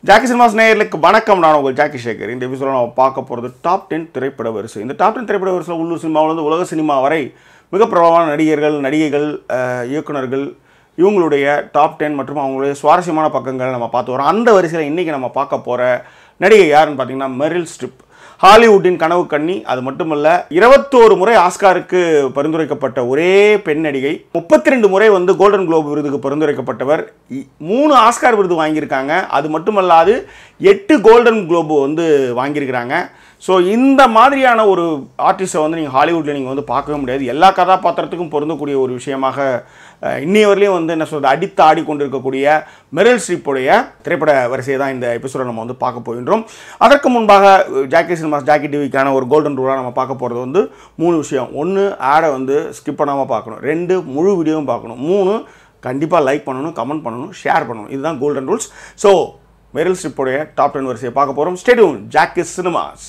Jackie cinemas நேயர்களுக்கு வணக்கம் நான் உங்கள் ஜாக்கி சேகர் இந்த எபிசோட நம்ம பார்க்க போகிறது டாப் டென் திரைப்பட வரிசை இந்த டாப் டென் திரைப்பட வரிசையில் உள்ளூர் சினிமாவிலிருந்து உலக சினிமா வரை மிக பிரபலமான நடிகர்கள் நடிகைகள் அஹ், இயக்குனர்கள் இவங்களுடைய டாப் டென் மற்றும் அவங்களுடைய சுவாரஸ்யமான பக்கங்களை நம்ம பார்த்து வரோம் அந்த வரிசையில் இன்றைக்கி நம்ம பார்க்க போகிற நடிகை யாருன்னு பார்த்தீங்கன்னா மெரில் ஸ்ட்ரிப் ஹாலிவுட்டின் கனவு கண்ணி அது மட்டுமல்ல இருபத்தோரு முறை ஆஸ்காருக்கு பரிந்துரைக்கப்பட்ட ஒரே பெண் நடிகை முப்பத்தி ரெண்டு முறை வந்து கோல்டன் குளோப் விருதுக்கு பரிந்துரைக்கப்பட்டவர் இ- மூணு ஆஸ்கார் விருது வாங்கியிருக்காங்க அது மட்டுமல்லாது எட்டு கோல்டன் குளோப் வந்து வாங்கியிருக்கிறாங்க ஸோ இந்த மாதிரியான ஒரு ஆர்டிஸ்ட்டை வந்து நீங்கள் ஹாலிவுட்டில் நீங்கள் வந்து பார்க்கவே முடியாது எல்லா கதாபாத்திரத்துக்கும் பொருந்தக்கூடிய ஒரு விஷயமாக அஹ், இன்னைய வரையிலும் வந்து என்ன சொல்கிறது அடித்து ஆடிக்கொண்டிருக்கக்கூடிய மெரில் ஸ்ட்ரீப்புடைய திரைப்பட வரிசையை தான் இந்த எபிசோட நம்ம வந்து பார்க்க போகின்றோம் அதற்கு முன்பாக அஹ், ஜாக்கி சினிமாஸ் ஜாக்கி டிவிக்கான ஒரு கோல்டன் ரூலாக நம்ம பார்க்க போகிறது வந்து மூணு விஷயம் ஒன்று ஆடை வந்து ஸ்கிப் பண்ணாமல் பார்க்கணும் ரெண்டு முழு வீடியோவும் பார்க்கணும் மூணு கண்டிப்பாக லைக் பண்ணணும் கமெண்ட் பண்ணணும் ஷேர் பண்ணணும் இதுதான் கோல்டன் ரூல்ஸ் ஸோ மெரில் ஸ்ட்ரிப்புடைய டாப் டென் வரிசையை பார்க்க போகிறோம் ஸ்டேடியம் ஜாக்கி சினிமாஸ்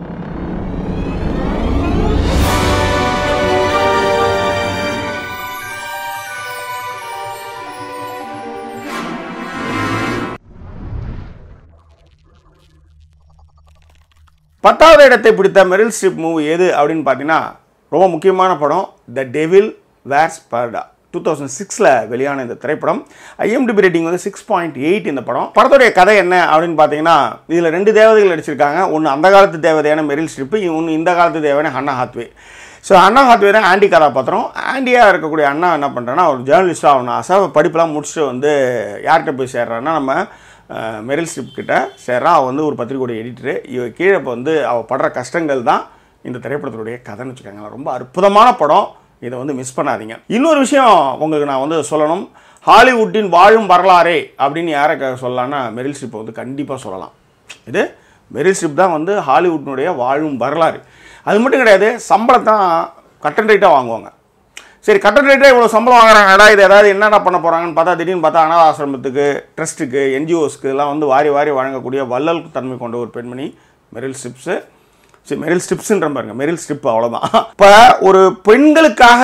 பத்தாவது இடத்தை பிடித்த மெரில் ஸ்ட்ரிப் மூவி எது அப்படின்னு பார்த்தீங்கன்னா ரொம்ப முக்கியமான படம் the devil wears Prada two thousand சிக்ஸில் வெளியான இந்த திரைப்படம் ஐஎம்டிபி ரேட்டிங் வந்து சிக்ஸ் பாயிண்ட் எயிட் இந்த படம் படத்துடைய கதை என்ன அப்படின்னு பார்த்தீங்கன்னா இதில் ரெண்டு தேவதைகள் நடிச்சிருக்காங்க ஒன்று அந்த காலத்து தேவதையான மெரில் ஸ்ட்ரிப்பு ஒன்று இந்த காலத்து தேவையான Hannah Hathaway so Anne Hathaway தான் ஆண்டி கதாபாத்திரம் ஆண்டியாக இருக்கக்கூடிய அண்ணா என்ன பண்ணுறேன்னா ஒரு ஜேர்னலிஸ்டாக ஆகணும் ஆசை படிப்பெல்லாம் முடிச்சுட்டு வந்து யார்கிட்ட போய் சேர்றான்னா நம்ம அஹ், மெரில் ஸ்ட்ரிப் கிட்ட சேர்றா அவள் வந்து ஒரு பத்திரிகையோட எடிட்டரு இவ கீழே இப்போ வந்து அவள் படுற கஷ்டங்கள் தான் இந்த திரைப்படத்தினுடைய கதைன்னு வச்சுக்கோங்க ரொம்ப அற்புதமான படம் இதை வந்து மிஸ் பண்ணாதீங்க இன்னொரு விஷயம் உங்களுக்கு நான் வந்து சொல்லணும் ஹாலிவுட்டின் வாழும் வரலாறே அப்படின்னு யாரை க- சொல்லலாம்னா மெரில் ஸ்ட்ரிப்பை வந்து கண்டிப்பாக சொல்லலாம் இது மெரில் ஸ்ட்ரிப் தான் வந்து ஹாலிவுட்டினுடைய வாழும் வரலாறு அது மட்டும் கிடையாது சம்பளத்தான் கட்டன் ரைட்டாக வாங்குவாங்க சரி கட்டன் ரைட்டாக இவ்வளோ சம்பளம் வாங்குறாங்கடா இது ஏதாவது என்னடா பண்ண போகிறாங்கன்னு பார்த்தா திடீர்னு பார்த்தா அனாத ஆசிரமத்துக்கு ட்ரஸ்ட்டுக்கு என்ஜிஓஸ்க்கு எல்லாம் வந்து வாரி வாரி வழங்கக்கூடிய வள்ளல் தன்மை கொண்ட ஒரு பெண்மணி மெரில் ஸ்ட்ரிப்ஸு சரி மெரில் ஸ்ட்ரிப்ஸ்ன்ற பாருங்க மெரில் ஸ்ட்ரிப் அவ்வளோதான் இப்போ ஒரு பெண்களுக்காக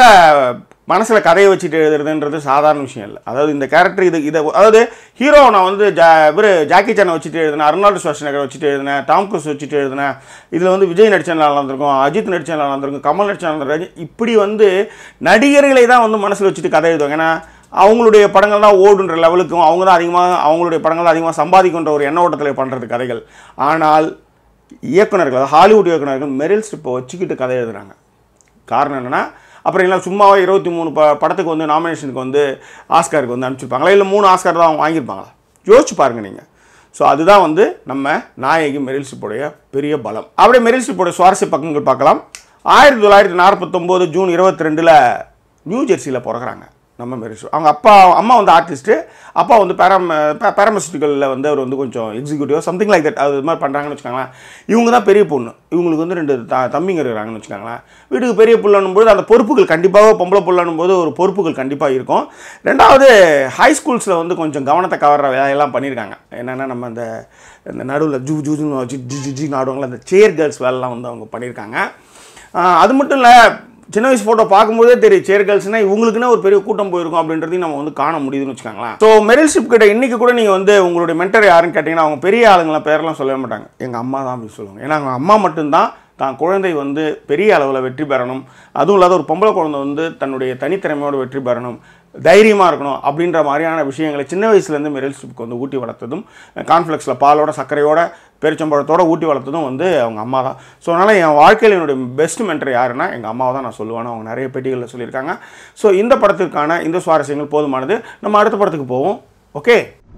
மனசில் கதையை வச்சுட்டு எழுதுறதுன்றது சாதாரண விஷயம் இல்லை அதாவது இந்த கேரக்டர் இது இதை அதாவது ஹீரோ நான் வந்து ஜா இவர் ஜாக்கி சானை வச்சுட்டு எழுதினேன் அர்னால்டு ஸ்வாஷனகரை வச்சுட்டு எழுதினேன் டாம் குரூஸ் வச்சுட்டு எழுதினேன் இதில் வந்து விஜய் நடிச்ச நல்லா இருந்திருக்கும் அஜித் நடிச்ச நல்லா இருந்திருக்கும் கமல் நடிச்ச நல்லா இருந்திருக்கும் இப்படி வந்து நடிகர்களை தான் வந்து மனசில் வச்சுட்டு கதை எழுதுவாங்க ஏன்னா அவங்களுடைய படங்கள் தான் ஓடுன்ற லெவலுக்கும் அவங்க தான் அதிகமாக அவங்களுடைய படங்கள் அதிகமாக சம்பாதிக்கின்ற ஒரு எண்ண ஓட்டத்தில் பண்ணுறது கதைகள் ஆனால் இயக்குனர்கள் அதாவது ஹாலிவுட் இயக்குனர்கள் மெரில் ஸ்ட்ரிப்பை வச்சுக்கிட்டு கதை எழுதுறாங்க காரணம் என்னென்னா அப்புறம் இல்லை சும்மாவே இருபத்தி மூணு ப படத்துக்கு வந்து நாமினேஷனுக்கு வந்து ஆஸ்காருக்கு வந்து அனுப்பிச்சிருப்பாங்களா இல்லை மூணு ஆஸ்கார் தான் அவங்க வாங்கியிருப்பாங்களா யோசிச்சு பாருங்க நீங்கள் ஸோ அதுதான் வந்து நம்ம நாயகி மெரில் ஸ்ட்ரிப்போடைய பெரிய பலம் அப்படியே மெரில் ஸ்ட்ரிப்போடைய சுவாரஸ்ய பக்கங்கள் பார்க்கலாம் ஆயிரத்தி தொள்ளாயிரத்தி நாற்பத்தொம்போது ஜூன் இருபத்தி ரெண்டில் நியூ ஜெர்சியில் பிறகுறாங்க நம்ம மெரில் ஸ்ட்ரிப் அவங்க அப்பா அம்மா வந்து ஆர்டிஸ்ட்டு அப்பா வந்து பேரம் பேரமசிட்டிக்கலில் வந்து அவர் வந்து கொஞ்சம் எக்ஸிக்யூட்டிவ் சம்திங் லைக் தட் அது மாதிரி பண்ணுறாங்கன்னு வச்சுக்கோங்களேன் இவங்க தான் பெரிய பொண்ணு இவங்களுக்கு வந்து ரெண்டு த தம்பிங்க இருக்கிறாங்கன்னு வச்சுக்கோங்களேன் வீட்டுக்கு பெரிய புள்ளனும் போது அந்த பொறுப்புகள் கண்டிப்பாக பொம்பளை புள்ளனும் போது ஒரு பொறுப்புகள் கண்டிப்பாக இருக்கும் ரெண்டாவது ஹை ஸ்கூல்ஸில் வந்து கொஞ்சம் கவனத்தை கவர்ற வேலையெல்லாம் பண்ணியிருக்காங்க என்னென்னா நம்ம அந்த இந்த நடுவில் ஜூ ஜூஜுன்னு வச்சு ஜி ஜி ஜி ஆடுவாங்களே அந்த சேர் கேர்ள்ஸ் வேலைலாம் வந்து அவங்க பண்ணியிருக்காங்க ஆஹ் அது மட்டும் இல்லை சின்ன வயசு ஃபோட்டோ பார்க்கும்போதே தெரியும் சேர் கேர்ள்ஸ்னா இவங்களுக்குன்னு ஒரு பெரிய கூட்டம் போயிருக்கும் அப்படின்றதையும் நம்ம வந்து காண முடியுதுன்னு வச்சுக்கோங்களேன் ஸோ மெரில் ஷிப் கிட்ட இன்னைக்கு கூட நீங்கள் வந்து உங்களுடைய மென்டர் யாருன்னு கேட்டிங்கன்னா அவங்க பெரிய ஆளுங்களாம் பேரெல்லாம் சொல்லவே மாட்டாங்க எங்கள் அம்மா தான் அப்படி சொல்லுவாங்க ஏன்னா அவங்க அம்மா மட்டும்தான் தான் குழந்தை வந்து பெரிய அளவில் வெற்றி பெறணும் அதுவும் இல்லாத ஒரு பொம்பளை குழந்தை வந்து தன்னுடைய தனித்திறமையோடு வெற்றி பெறணும் தைரியமாக இருக்கணும் அப்படின்ற மாதிரியான விஷயங்களை சின்ன வயசுலேருந்து மெரில் ஸ்ட்ரிப்க்கு வந்து ஊட்டி வளர்த்ததும் கான்ஃப்ளெக்ஸில் பாலோட சர்க்கரையோட பெருச்சம்பழத்தோட ஊட்டி வளர்த்ததும் வந்து அவங்க அம்மா தான் ஸோ அதனால் என் வாழ்க்கையில் என்னுடைய பெஸ்ட் மென்டர் யாருன்னா எங்கள் அம்மாவை தான் நான் சொல்லுவேன் அவங்க நிறைய பேட்டிகளில் சொல்லியிருக்காங்க ஸோ இந்த படத்திற்கான இந்த சுவாரஸ்யங்கள் போதுமானது நம்ம அடுத்த படத்துக்கு போவோம் ஓகே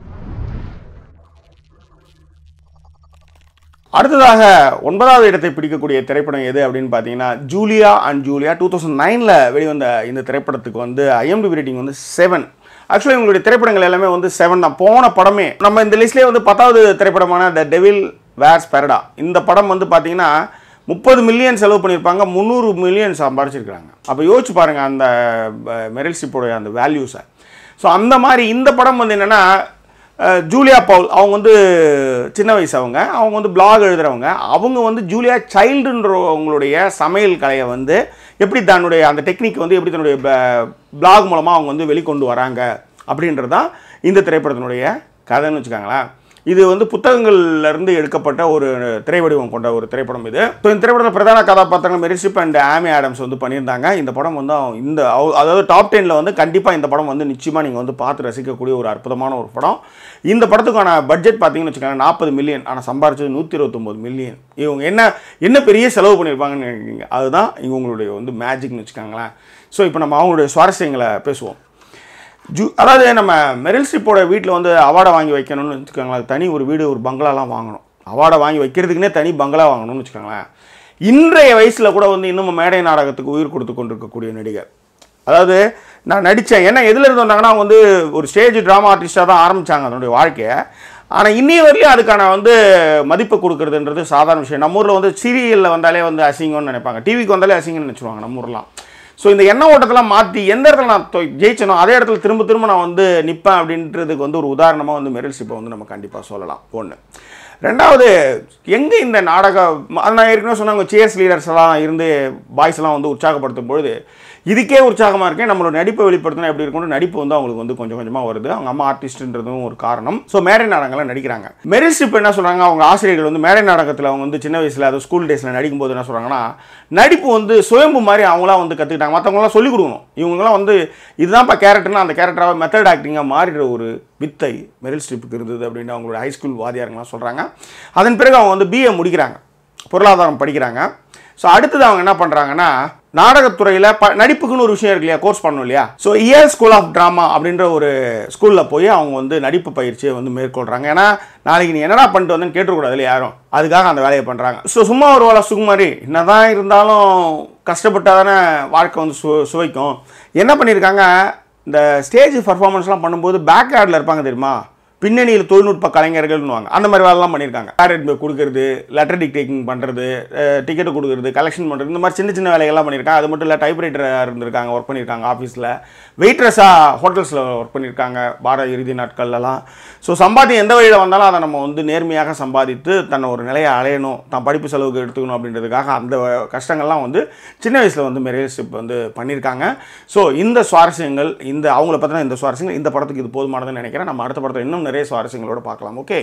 அடுத்ததாக ஒன்பதாவது இடத்தை பிடிக்கக்கூடிய திரைப்படம் எது அப்படின்னு பார்த்தீங்கன்னா Julia and Julia two thousand நைனில் வெளிவந்த இந்த திரைப்படத்துக்கு வந்து ஐஎம்டிபி ரேட்டிங் வந்து செவன் ஆக்சுவலி உங்களுடைய திரைப்படங்கள் எல்லாமே வந்து செவன் தான் போன படமே நம்ம இந்த லிஸ்ட்லேயே வந்து பத்தாவது திரைப்படமான த டெவில் வேர்ஸ் பெரடா இந்த படம் வந்து பார்த்தீங்கன்னா முப்பது மில்லியன் செலவு பண்ணியிருப்பாங்க முந்நூறு மில்லியன் சம்பாரிச்சிருக்காங்க அப்போ யோசிச்சு பாருங்கள் அந்த அஹ், மெரில் ஸ்ட்ரிப்போடைய அந்த வேல்யூஸை ஸோ அந்த மாதிரி இந்த படம் வந்து என்னென்னா அஹ் ஜூலியா பவுல் அவங்க வந்து சின்ன வயசு அவங்க அவங்க வந்து பிளாக் எழுதுறவங்க அவங்க வந்து ஜூலியா சைல்டுன்றவங்களுடைய சமையல் கலையை வந்து எப்படி தன்னுடைய அந்த டெக்னிக் வந்து எப்படி தன்னுடைய பிளாக் மூலமாக அவங்க வந்து வெளிக்கொண்டு வராங்க அப்படின்றது தான் இந்த திரைப்படத்தினுடைய கதைன்னு வச்சுக்கோங்களேன் இது வந்து புத்தகங்கள்ல இருந்து எடுக்கப்பட்ட ஒரு திரைவடிவம் கொண்ட ஒரு திரைப்படம் இது ஸோ இந்த திரைப்படத்தில் பிரதான கதாபாத்திரங்கள் மெரிஷிப் அண்ட் ஆமி ஆடம்ஸ் வந்து பண்ணியிருந்தாங்க இந்த படம் வந்து அவங்க இந்த அவ- அதாவது டாப் டென்னில் வந்து கண்டிப்பாக இந்த படம் வந்து நிச்சயமாக நீங்கள் வந்து பார்த்து ரசிக்கக்கூடிய ஒரு அற்புதமான ஒரு படம் இந்த படத்துக்கான பட்ஜெட் பார்த்தீங்கன்னு வச்சுக்கோங்க நாற்பது மில்லியன் ஆனால் சம்பாரிச்சது நூற்றி இருபத்தொம்போது மில்லியன் இவங்க என்ன என்ன பெரிய செலவு பண்ணியிருப்பாங்கன்னு நினைக்கிறீங்க அதுதான் இவங்களுடைய வந்து மேஜிக்னு வச்சுக்கோங்களேன் ஸோ இப்போ நம்ம அவங்களுடைய சுவாரஸ்யங்களை பேசுவோம் ஜூ அதாவது நம்ம மெரில் ஸ்ட்ரிப்போட வீட்டில் வந்து அவார்டை வாங்கி வைக்கணும்னு வச்சுக்கோங்களேன் அது தனி ஒரு வீடு ஒரு பங்களாலாம் வாங்கணும் அவார்டை வாங்கி வைக்கிறதுக்குனே தனி பங்களா வாங்கணும்னு வச்சுக்கோங்களேன் இன்றைய வயசில் கூட வந்து இன்னும் மேடை நாடகத்துக்கு உயிர் கொடுத்து கொண்டிருக்கக்கூடிய நடிகர் அதாவது நான் நடித்தேன் ஏன்னா எதில் இருந்து வந்தாங்கன்னா அவங்க வந்து ஒரு ஸ்டேஜ் ட்ராமா ஆர்டிஸ்டாக தான் ஆரம்பித்தாங்க அதனுடைய வாழ்க்கையை ஆனால் இன்னைய வரையிலும் அதுக்கான வந்து மதிப்பு கொடுக்கறதுன்றது சாதாரண விஷயம் நம்ம ஊரில் வந்து சீரியலில் வந்தாலே வந்து அசிங்கம்னு நினைப்பாங்க டிவிக்கு வந்தாலே அசிங்கம்னு நினச்சிருவாங்க நம்ம ஊர்லாம் ஸோ இந்த எண்ண ஓட்டத்தெல்லாம் மாற்றி எந்த இடத்துல நான் தொ- ஜெயிச்சனோ அதே இடத்துல திரும்ப திரும்ப நான் வந்து நிற்பேன் அப்படின்றதுக்கு வந்து ஒரு உதாரணமாக வந்து மெரில் ஸ்ட்ரிப்பை வந்து நம்ம கண்டிப்பாக சொல்லலாம் ஒன்று ரெண்டாவது எங்கே இந்த நாடக அது நான் ஏற்கனவே சொன்னாங்க சேர்ஸ் லீடர்ஸ் எல்லாம் இருந்து பாய்ஸ் எல்லாம் வந்து உற்சாகப்படுத்தும் பொழுது இதுக்கே உற்சாகமாக இருக்கேன் நம்மளோட நடிப்பை வெளிப்படுத்தினா எப்படி இருக்கும்னு நடிப்பு வந்து அவங்களுக்கு வந்து கொஞ்சம் கொஞ்சமாக வருது அவங்க அம்மா ஆர்டிஸ்ட்ன்றதும் ஒரு காரணம் ஸோ மேடை நாடகங்கள்லாம் நடிக்கிறாங்க மெரில் ஸ்ட்ரிப் என்ன சொல்கிறாங்க அவங்க ஆசிரியர்கள் வந்து மேடை நாடகத்தில் அவங்க வந்து சின்ன வயசில் அது ஸ்கூல் டேஸில் நடிக்கும்போது என்ன சொல்கிறாங்கன்னா நடிப்பு வந்து சுயம்பு மாதிரி அவங்களாம் வந்து கற்றுக்கிட்டாங்க மற்றவங்களாம் சொல்லிக் கொடுக்கணும் இவங்களாம் வந்து இதுதான்ப்பா கேரக்டர்னா அந்த கேரக்டராக மெத்தட் ஆக்டிங்காக மாறிடுற ஒரு வித்தை மெரில் ஸ்ட்ரிப்புக்கு இருந்தது அப்படின்னு அவங்களோட ஹைஸ்கூல் வாதியாருங்களாம் சொல்கிறாங்க அதன் பிறகு அவங்க வந்து பிஏ முடிக்கிறாங்க பொருளாதாரம் படிக்கிறாங்க ஸோ அடுத்தது அவங்க என்ன பண்ணுறாங்கன்னா நாடகத்துறையில் ப நடிப்புக்குன்னு ஒரு விஷயம் இருக்கு இல்லையா கோர்ஸ் பண்ணணும் இல்லையா so Yale school of drama அப்படின்ற ஒரு ஸ்கூலில் போய் அவங்க வந்து நடிப்பு பயிற்சியை வந்து மேற்கொள்கிறாங்க ஏன்னா நாளைக்கு நீ என்னடா பண்ணிட்டு வந்தேன்னு கேட்டுக்கூடாது இல்லையா யாரும் அதுக்காக அந்த வேலையை பண்ணுறாங்க ஸோ சும்மா ஒரு வேலை சுகுமாரி என்னதான் இருந்தாலும் கஷ்டப்பட்டால் தானே வாழ்க்கை வந்து சு சுவைக்கும் என்ன பண்ணியிருக்காங்க இந்த ஸ்டேஜ் பர்ஃபார்மன்ஸ்லாம் பண்ணும்போது பேக் யார்டில் இருப்பாங்க தெரியுமா பின்னணியில் தொழில்நுட்ப கலைஞர்கள்னுவாங்க அந்த மாதிரி வேலைலாம் பண்ணியிருக்காங்க பேரட் கொடுக்கறது லெட்டர் டிக்டேக்கிங் பண்ணுறது டிக்கெட்டு கொடுக்கறது கலெக்ஷன் பண்ணுறது இந்த மாதிரி சின்ன சின்ன வேலைகள்லாம் பண்ணியிருக்காங்க அது மட்டும் இல்லை டைப்ரைட்டராக இருந்திருக்காங்க ஒர்க் பண்ணியிருக்காங்க ஆஃபீஸில் வெயிட்ரஸாக ஹோட்டல்ஸில் ஒர்க் பண்ணியிருக்காங்க வார இறுதி நாட்கள்லாம் ஸோ சம்பாத்தியம் எந்த வழியில் வந்தாலும் அதை நம்ம வந்து நேர்மையாக சம்பாதித்து தன்னை ஒரு நிலையை அலையணும் தான் படிப்பு செலவுக்கு எடுத்துக்கணும் அப்படின்றதுக்காக அந்த கஷ்டங்கள்லாம் வந்து சின்ன வயசில் வந்து மெரேஷிப் வந்து பண்ணியிருக்காங்க ஸோ இந்த சுவாரஸ்யங்கள் இந்த அவங்கள பற்றின இந்த சுவாரஸ்யங்கள் இந்த படத்துக்கு இது போதுமானதுன்னு நினைக்கிறேன் நம்ம அடுத்த படத்தில் இன்னும் நிறைய சுவாரஸ்யங்களோட பார்க்கலாம் ஓகே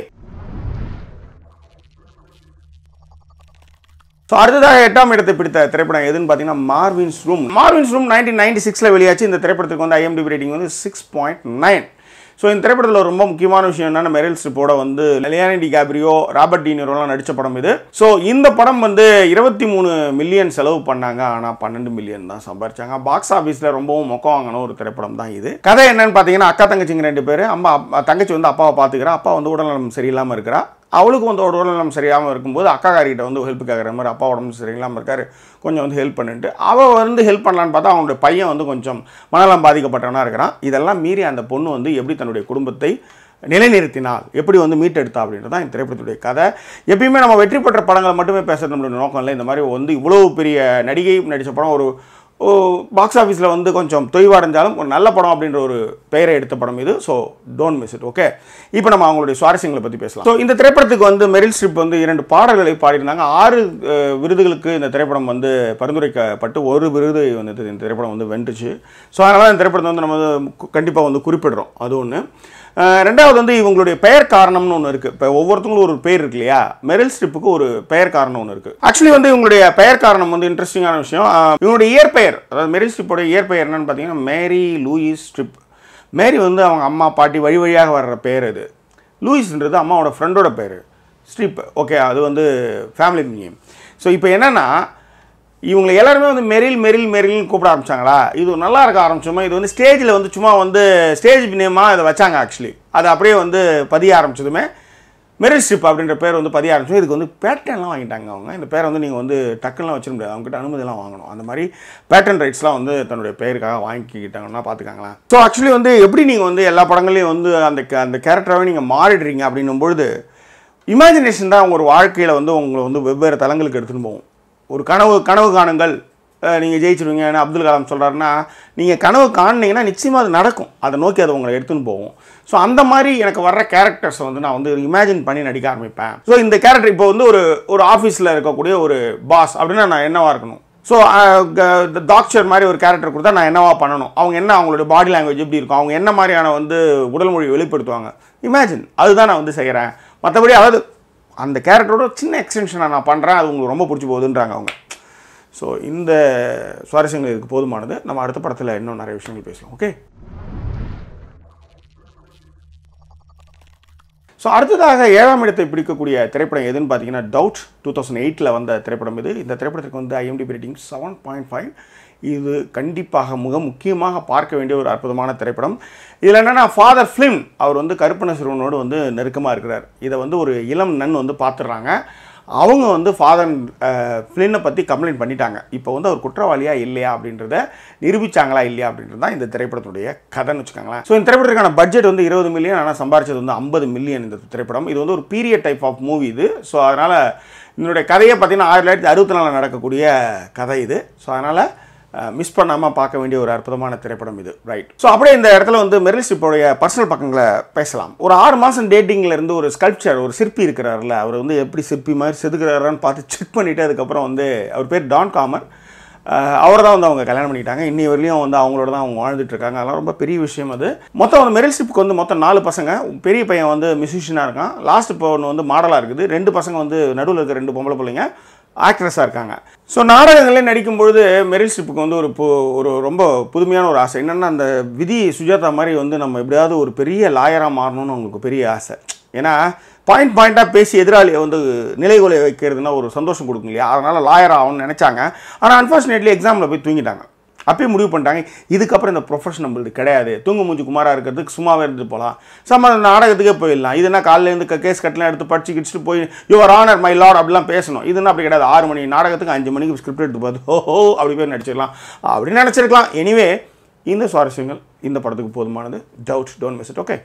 ஸோ அடுத்ததாக எட்டாம் இடத்தை பிடித்த திரைப்படம் எதுன்னு பார்த்தீங்கன்னா Marvin's room Marvin's room nineteen ninety சிக்ஸில் வெளியாச்சு இந்த திரைப்படத்துக்கு வந்து ஐஎம்டிபி ரேட்டிங் வந்து சிக்ஸ் பாயிண்ட் நைன் ஸோ இந்த திரைப்படத்தில் ரொம்ப முக்கியமான விஷயம் என்னன்னா மெரில் ஸ்ட்ரிப்போட வந்து லெலியானி டி கேப்ரியோ ராபர்ட் டீனிரோலாம் நடித்த படம் இது ஸோ இந்த படம் வந்து இருபத்தி மூணு மில்லியன் செலவு பண்ணாங்க ஆனால் பன்னெண்டு மில்லியன் தான் சம்பாரிச்சாங்க பாக்ஸ் ஆஃபீஸில் ரொம்பவும் மொக்கம் வாங்கின ஒரு திரைப்படம் தான் இது கதை என்னன்னு பார்த்தீங்கன்னா அக்கா தங்கச்சிங்க ரெண்டு பேர் அம்மா அப்பா- தங்கச்சி வந்து அப்பாவை பார்த்துக்கிறா அப்பா வந்து உடல்நலம் சரியில்லாமல் இருக்கிறா அவளுக்கு வந்து உடல்நலம் சரியாமல் இருக்கும்போது அக்கா காரிகிட்ட வந்து ஹெல்ப் கேட்குற மாதிரி அப்பா உடம்பு சரியில்லாமல் இருக்காரு கொஞ்சம் வந்து ஹெல்ப் பண்ணிட்டு அவள் வந்து ஹெல்ப் பண்ணலான்னு பார்த்தா அவனுடைய பையன் வந்து கொஞ்சம் மனநலம் பாதிக்கப்பட்டவனா இருக்கிறான் இதெல்லாம் மீறி அந்த பொண்ணு வந்து எப்படி தன்னுடைய குடும்பத்தை நிலைநிறுத்தினாள் எப்படி வந்து மீட்டெடுத்தா அப்படின்றது தான் இந்த திரைப்படத்துடைய கதை எப்பயுமே நம்ம வெற்றி பெற்ற படங்களை மட்டுமே பேசுறது நம்மளுடைய நோக்கம் இல்லை இந்த மாதிரி வந்து இவ்வளோ பெரிய நடிகை நடித்த படம் ஒரு பாக்ஸ் ஆஃபீஸில் வந்து கொஞ்சம் தொய்வடைஞ்சாலும் ஒரு நல்ல படம் அப்படின்ற ஒரு பெயரை எடுத்த படம் இது so don't miss it okay இப்போ நம்ம அவங்களுடைய சுவாரஸ்யங்களை பற்றி பேசலாம் ஸோ இந்த திரைப்படத்துக்கு வந்து மெரில் ஸ்ட்ரிப் வந்து இரண்டு பாடல்களை பாடியிருந்தாங்க ஆறு அஹ், விருதுகளுக்கு இந்த திரைப்படம் வந்து பரிந்துரைக்கப்பட்டு ஒரு விருது வந்து இந்த திரைப்படம் வந்து வென்றுச்சு ஸோ அதனால இந்த திரைப்படத்தை வந்து நம்ம வந்து கண்டிப்பாக வந்து குறிப்பிடுறோம் அது ஒன்று அஹ் ரெண்டாவது வந்து இவங்களுடைய பெயர் காரணம்னு ஒன்று இருக்குது இப்போ ஒவ்வொருத்தங்களும் ஒரு பேர் இருக்கு இல்லையா மெரில் ஸ்ட்ரிப்புக்கு ஒரு பெயர் காரணம் ஒன்று இருக்குது ஆக்சுவலி வந்து இவங்களுடைய பெயர் காரணம் வந்து இன்ட்ரெஸ்டிங்கான விஷயம் அஹ் இவங்களுடைய இயற்பெயர் அதாவது மெரில் ஸ்ட்ரிப்போட இயற்பெயர் என்னன்னு பார்த்தீங்கன்னா மேரி லூயிஸ் ஸ்ட்ரிப் மேரி வந்து அவங்க அம்மா பாட்டி வழி வழியாக வர்ற பேர் இது லூயிஸ்ன்றது அம்மாவோட ஃப்ரெண்டோட பேர் ஸ்ட்ரிப் ஓகே அது வந்து ஃபேமிலி நேம் ஸோ இப்போ என்னென்னா இவங்களை எல்லாருமே வந்து மெரில் மெரில் மெரில்னு கூப்பிட ஆரம்பிச்சாங்களா இது நல்லா இருக்க ஆரம்பிச்சோமா இது வந்து ஸ்டேஜில் வந்து சும்மா வந்து ஸ்டேஜ் நேமாக இதை வச்சாங்க ஆக்சுவலி அது அப்படியே வந்து பதிய ஆரம்பிச்சதுமே மெரில் ஸ்ட்ரிப் அப்படின்ற பேர் வந்து பதிய ஆரம்பிச்சோம் இதுக்கு வந்து பேட்டர்ன்லாம் வாங்கிட்டாங்க அவங்க இந்த பேரை வந்து நீங்கள் வந்து டக்குலாம் வச்சிட முடியாது அவங்ககிட்ட அனுமதிலாம் வாங்கணும் அந்த மாதிரி பேட்டர்ன் ரைட்ஸ்லாம் வந்து தன்னுடைய பெயருக்காக வாங்கிக்கிட்டாங்கன்னா பார்த்துக்காங்களேன் ஸோ ஆக்சுவலி வந்து எப்படி நீங்கள் வந்து எல்லா படங்களையும் வந்து அந்த ca- அந்த கேரக்டராகவே நீங்கள் மாறிடுறீங்க அப்படின்னும் பொழுது இமேஜினேஷன் தான் உங்க ஒரு வாழ்க்கையில் வந்து உங்களை வந்து வெவ்வேறு தளங்களுக்கு எடுத்துகிட்டு போகும் ஒரு கனவு கனவு காணுங்கள் நீங்கள் ஜெயிச்சிருவீங்கன்னு அப்துல் கலாம் சொல்கிறாருன்னா நீங்கள் கனவு காணுனீங்கன்னா நிச்சயமாக அது நடக்கும் அதை நோக்கி அது உங்களை எடுத்துன்னு போகும் ஸோ அந்த மாதிரி எனக்கு வர்ற கேரக்டர்ஸை வந்து நான் வந்து இமேஜின் பண்ணி நடிக்க ஆரம்பிப்பேன் ஸோ இந்த கேரக்டர் இப்போ வந்து ஒரு ஒரு ஆஃபீஸில் இருக்கக்கூடிய ஒரு பாஸ் அப்படின்னா நான் என்னவா இருக்கணும் ஸோ டாக்டர் மாதிரி ஒரு கேரக்டர் கொடுத்தா நான் என்னவா பண்ணணும் அவங்க என்ன அவங்களுடைய பாடி லாங்குவேஜ் எப்படி இருக்கும் அவங்க என்ன மாதிரியான வந்து உடல் மொழி வெளிப்படுத்துவாங்க இமேஜின் அதுதான் நான் வந்து செய்கிறேன் மற்றபடி அதாவது அந்த கேரக்டரோட சின்ன எக்ஸ்டென்ஷனை நான் பண்ணுறேன் அது உங்களுக்கு ரொம்ப பிடிச்சி போகுதுன்றாங்க அவங்க ஸோ இந்த சுவாரஸ்யங்கள் இதுக்கு போதுமானது நம்ம அடுத்த படத்தில் இன்னும் நிறைய விஷயங்கள் பேசலாம் ஓகே ஸோ அடுத்ததாக ஏழாம் இடத்தை பிடிக்கக்கூடிய திரைப்படம் எதுன்னு பார்த்தீங்கன்னா டவுட் டூ தௌசண்ட் எயிட்டில் வந்த திரைப்படம் இது இந்த திரைப்படத்துக்கு வந்து IMDb rating seven point five இது கண்டிப்பாக மிக முக்கியமாக பார்க்க வேண்டிய ஒரு அற்புதமான திரைப்படம் இதில் என்னென்னா ஃபாதர் ஃபிலிம் அவர் வந்து கருப்பண சிறுவனோடு வந்து நெருக்கமாக இருக்கிறார் இதை வந்து ஒரு இளம் நன் வந்து பார்த்துடுறாங்க அவங்க வந்து ஃபாதர் ஃபிலினை பற்றி கம்ப்ளைண்ட் பண்ணிட்டாங்க இப்போ வந்து அவர் குற்றவாளியா இல்லையா அப்படின்றத நிரூபிச்சாங்களா இல்லையா அப்படின்றது தான் இந்த திரைப்படத்துடைய கதைன்னு வச்சுக்கோங்களேன் ஸோ இந்த திரைப்படத்துக்கான பட்ஜெட் வந்து இருபது மில்லியன் ஆனால் சம்பாரிச்சது வந்து ஐம்பது மில்லியன் இந்த திரைப்படம் இது வந்து ஒரு பீரியட் டைப் ஆஃப் மூவி இது ஸோ அதனால் இதனுடைய கதையை பார்த்தீங்கன்னா ஆயிரத்தி தொள்ளாயிரத்தி அறுபத்தி நாலில் நடக்கக்கூடிய கதை இது ஸோ அதனால் மிஸ் பண்ணாமல் பார்க்க வேண்டிய ஒரு அற்புதமான திரைப்படம் இது ரைட் ஸோ அப்படியே இந்த இடத்துல வந்து மெரில் ஸ்ட்ரிப்போடைய பர்சனல் பக்கங்களை பேசலாம் ஒரு ஆறு மாதம் டேட்டிங்கில் இருந்து ஒரு ஸ்கல்ப்சர் ஒரு சிற்பி இருக்கிறார்ல அவர் வந்து எப்படி சிற்பி மாதிரி செதுக்கிறாரான்னு பார்த்து செக் பண்ணிவிட்டு அதுக்கப்புறம் வந்து அவர் பேர் டான் காமர் அவரை தான் வந்து அவங்க கல்யாணம் பண்ணிட்டாங்க இன்னி வரையிலும் வந்து அவங்களோட தான் அவங்க வாழ்ந்துட்டு இருக்காங்க அதெல்லாம் ரொம்ப பெரிய விஷயம் அது மொத்தம் வந்து மெரில் ஸ்ட்ரிப்புக்கு வந்து மொத்தம் நாலு பசங்க பெரிய பையன் வந்து மியூசிஷியனாக இருக்கான் லாஸ்ட் இப்போ ஒன்று வந்து மாடலாக இருக்குது ரெண்டு பசங்க வந்து நடுவில் இருக்க ரெண்டு பொம்பளை பிள்ளைங்க ஆக்ட்ரஸாக இருக்காங்க ஸோ நாடகங்களே நடிக்கும்பொழுது மெரில் ஸ்ட்ரிப்புக்கு வந்து ஒரு பு- ஒரு ரொம்ப புதுமையான ஒரு ஆசை என்னென்னா அந்த விதி சுஜாதா மாதிரி வந்து நம்ம எப்படியாவது ஒரு பெரிய லாயராக மாறணும்னு அவங்களுக்கு பெரிய ஆசை ஏன்னா பாயிண்ட் பாயிண்ட்டாக பேசி எதிராளியை வந்து நிலைகுலை வைக்கிறதுனா ஒரு சந்தோஷம் கொடுக்கும் இல்லையா அதனால் லாயர் ஆகணும்னு நினச்சாங்க ஆனால் அன்ஃபார்ச்சுனேட்லி எக்ஸாமில் போய் தூங்கிட்டாங்க அப்பயே முடிவு பண்ணிட்டாங்க இதுக்கப்புறம் இந்த ப்ரொஃபஷன் நம்மளுக்கு கிடையாது தூங்கு மூஞ்சி குமாராக இருக்கிறதுக்கு சும்மாவே இருந்துட்டு போகலாம் சம்ம நாடகத்துக்கே போயிடலாம் இது என்ன காலையில இருந்து கேஸ் கட்டலாம் எடுத்து படிச்சு கிடிச்சிட்டு போய் யுவர் ஆனர் மை லார்ட் அப்படிலாம் பேசணும் இதுன்னா அப்படி கிடையாது ஆறு மணி நாடகத்துக்கு அஞ்சு மணிக்கு ஸ்கிரிப்ட் எடுத்து பார்த்து ஓ ஹோ அப்படி போய் நடிச்சிடலாம் அப்படி நினச்சிருக்கலாம் எனிவே இந்த சுவாரஸ்யங்கள் இந்த படத்துக்கு போதுமானது doubt don't miss it okay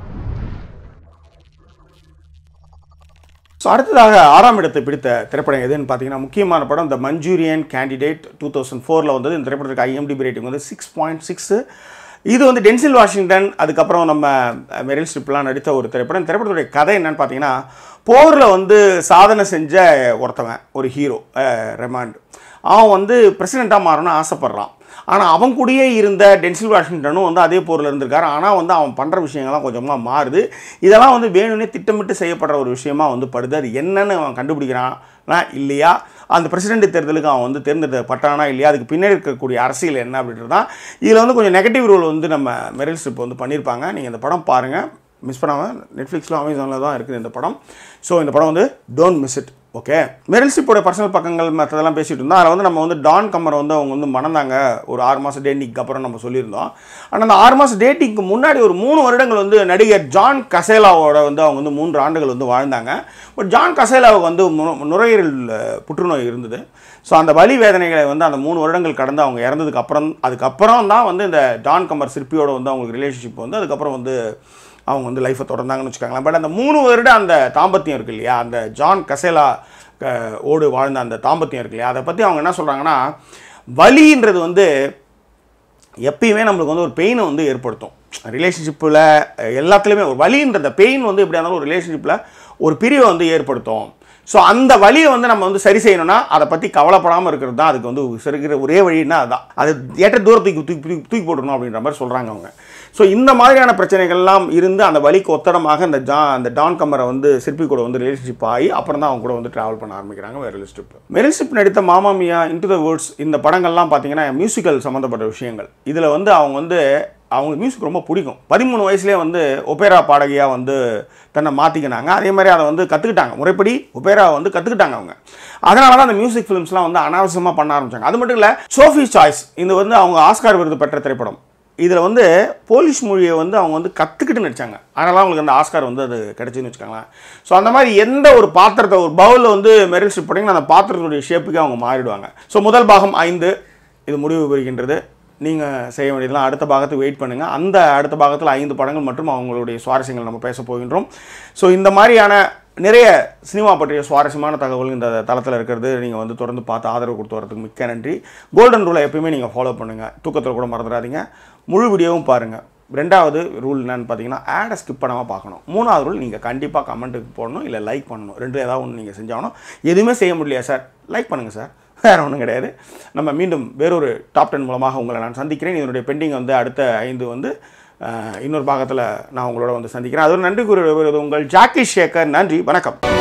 so அடுத்ததாக ஆறாம் இடத்தை பிடித்த திரைப்படம் எதுன்னு பார்த்தீங்கன்னா முக்கியமான படம் the Manchurian candidate two thousand ஃபோரில் வந்தது இந்த திரைப்படத்துக்கு ஐஎம்டிபி ரேட்டிங் வந்து சிக்ஸ் பாயிண்ட் சிக்ஸு இது வந்து டென்சில் வாஷிங்டன் அதுக்கப்புறம் நம்ம மெரில் ஸ்ட்ரிப்லாம் நடித்த ஒரு திரைப்படம் இந்த திரைப்படத்துடைய கதை என்னன்னு பார்த்தீங்கன்னா போரில் வந்து சாதனை செஞ்ச ஒருத்தவன் ஒரு ஹீரோ ரெமாண்ட் அவன் வந்து பிரசிடெண்ட்டாக மாறணும்னு ஆசைப்பட்றான் ஆனால் அவன் கூடயே இருந்த டென்சில் வாஷிங்டனும் வந்து அதே போரில் இருந்திருக்காரு ஆனால் வந்து அவன் பண்ணுற விஷயங்கள்லாம் கொஞ்சமாக மாறுது இதெல்லாம் வந்து வேணும்னே திட்டமிட்டு செய்யப்படுற ஒரு விஷயமா வந்து படுது அது என்னன்னு அவன் கண்டுபிடிக்கிறானா இல்லையா அந்த பிரசிடென்ட் தேர்தலுக்கு அவன் வந்து தேர்ந்தெடுக்கப்பட்டானா இல்லையா அதுக்கு பின்னாடி இருக்கக்கூடிய அரசியல் என்ன அப்படின்றது தான் இதில் வந்து கொஞ்சம் நெகட்டிவ் ரோல் வந்து நம்ம மெரில் ஸ்ட்ரிப் வந்து பண்ணியிருப்பாங்க நீங்கள் இந்த படம் பாருங்கள் மிஸ் பண்ணாமல் நெட்ஃப்ளிக்ஸில் அமேசானில் தான் இருக்குது இந்த படம் ஸோ இந்த படம் வந்து don't miss it okay Meryl ஸ்ட்ரிப்போட பர்சனல் பக்கங்கள் மற்றதெல்லாம் பேசிகிட்டு இருந்தோம் அதில் வந்து நம்ம வந்து டான் கம்மரை வந்து அவங்க வந்து மணந்தாங்க ஒரு ஆறு மாதம் டேட்டிங்க்கு அப்புறம் நம்ம சொல்லியிருந்தோம் ஆனால் அந்த ஆறு மாதம் டேட்டிங்க்கு முன்னாடி ஒரு மூணு வருடங்கள் வந்து நடிகர் ஜான் கசேலாவோட வந்து அவங்க வந்து மூன்று ஆண்டுகள் வந்து வாழ்ந்தாங்க பட் ஜான் கசேலாவுக்கு வந்து நு- நுரையீரல் அஹ், புற்றுநோய் இருந்தது ஸோ அந்த வலி வேதனைகளை வந்து அந்த மூணு வருடங்கள் கடந்து அவங்க இறந்ததுக்கு அப்புறம் அதுக்கப்புறம் தான் வந்து இந்த டான் கம்மர் சிற்பியோட வந்து அவங்களுக்கு ரிலேஷன்ஷிப் வந்து அதுக்கப்புறம் வந்து அவங்க வந்து லைஃப்பை தொடர்ந்தாங்கன்னு வச்சுக்கோங்களேன் பட் அந்த மூணு வருட அந்த தாம்பத்தியம் இருக்கு இல்லையா அந்த ஜான் கசேலா க- ஓடு வாழ்ந்த அந்த தாம்பத்தியம் இருக்கு இல்லையா அதை பற்றி அவங்க என்ன சொல்கிறாங்கன்னா வலின்றது வந்து எப்பயுமே நம்மளுக்கு வந்து ஒரு பெயினை வந்து ஏற்படுத்தும் ரிலேஷன்ஷிப்பில் எல்லாத்துலேயுமே ஒரு வலின்ற பெயின் வந்து எப்படியா இருந்தாலும் ஒரு ரிலேஷன்ஷிப்பில் ஒரு பிரிவை வந்து ஏற்படுத்தும் ஸோ அந்த வலியை வந்து நம்ம வந்து சரி செய்யணும்னா அதை பற்றி கவலைப்படாமல் இருக்கிறது தான் அதுக்கு வந்து இருக்கிற ஒரே வழின்னா அதுதான் அது ஏற்ற தூரத்துக்கு தூக்கி தூக்கி தூக்கி போட்டுருணும் அப்படின்ற மாதிரி சொல்கிறாங்க அவங்க ஸோ இந்த மாதிரியான பிரச்சனைகள்லாம் இருந்து அந்த வலிக்கு ஒத்தடமாக இந்த ஜா அந்த டான் கமரை வந்து சிற்பி கூட வந்து ரிலேஷன்ஷிப் ஆகி அப்புறம் தான் அவங்க கூட வந்து ட்ராவல் பண்ண ஆரம்பிக்கிறாங்க மெரில் ஸ்ட்ரிப் மெரில் ஸ்ட்ரிப் நடித்த மாமா மியா இன்டு த வேர்ட்ஸ் இந்த படங்கள்லாம் பார்த்தீங்கன்னா மியூசிக்கல் சம்மந்தப்பட்ட விஷயங்கள் இதில் வந்து அவங்க வந்து அவங்களுக்கு மியூசிக் ரொம்ப பிடிக்கும் பதிமூணு வயசுலேயே வந்து ஒபேரா பாடகியாக வந்து தன்னை மாற்றிக்கினாங்க அதே மாதிரி அதை வந்து கற்றுக்கிட்டாங்க முறைப்படி ஒபேரா வந்து கற்றுக்கிட்டாங்க அவங்க அதனால தான் அந்த மியூசிக் ஃபிலிம்ஸ்லாம் வந்து அனாவசியமாக பண்ண ஆரம்பிச்சாங்க அது மட்டும் இல்லை சோஃபி சாய்ஸ் இது வந்து அவங்க ஆஸ்கார் விருது பெற்ற திரைப்படம் இதில் வந்து போலீஸ் மொழியை வந்து அவங்க வந்து கற்றுக்கிட்டு நடிச்சாங்க அதனால அவங்களுக்கு அந்த ஆஸ்கார் வந்து அது கிடைச்சுன்னு வச்சுக்கோங்களேன் ஸோ அந்த மாதிரி எந்த ஒரு பாத்திரத்தை ஒரு பவுலில் வந்து மெரில் ஸ்ட்ரிப் போட்டிங்கன்னா அந்த பாத்திரத்துடைய ஷேப்புக்கு அவங்க மாறிடுவாங்க ஸோ முதல் பாகம் ஐந்து இது முடிவு பெறுகின்றது நீங்கள் செய்ய வேண்டியதெல்லாம் அடுத்த பாகத்துக்கு வெயிட் பண்ணுங்கள் அந்த அடுத்த பாகத்தில் ஐந்து படங்கள் மற்றும் அவங்களுடைய சுவாரஸ்யங்கள் நம்ம பேச போகின்றோம் ஸோ இந்த மாதிரியான நிறைய சினிமா பற்றிய சுவாரஸ்யமான தகவல் இந்த தளத்தில் இருக்கிறது நீங்கள் வந்து தொடர்ந்து பார்த்து ஆதரவு கொடுத்து வரதுக்கு மிக்க நன்றி கோல்டன் ரூலை எப்பயுமே நீங்கள் ஃபாலோ பண்ணுங்கள் தூக்கத்தில் கூட மறந்துடாதீங்க முழு வீடியோவும் பாருங்கள் ரெண்டாவது ரூல் என்னன்னு பார்த்தீங்கன்னா ஆடை ஸ்கிப் பண்ணாமல் பார்க்கணும் மூணாவது ரூல் நீங்கள் கண்டிப்பாக கமெண்ட்டுக்கு போடணும் இல்லை லைக் பண்ணணும் ரெண்டு ஏதாவது ஒன்று நீங்கள் செஞ்சாகணும் எதுவுமே செய்ய முடியலையா சார் லைக் பண்ணுங்கள் சார் வேறு ஒன்றும் கிடையாது நம்ம மீண்டும் வேறொரு டாப் டென் மூலமாக உங்களை நான் சந்திக்கிறேன் இதனுடைய பெண்டிங் வந்து அடுத்த ஐந்து வந்து அஹ், இன்னொரு பாகத்தில் நான் உங்களோட வந்து சந்திக்கிறேன் அது ஒரு நன்றி கூறுவது உங்கள் ஜாக்கி சேகர் நன்றி வணக்கம்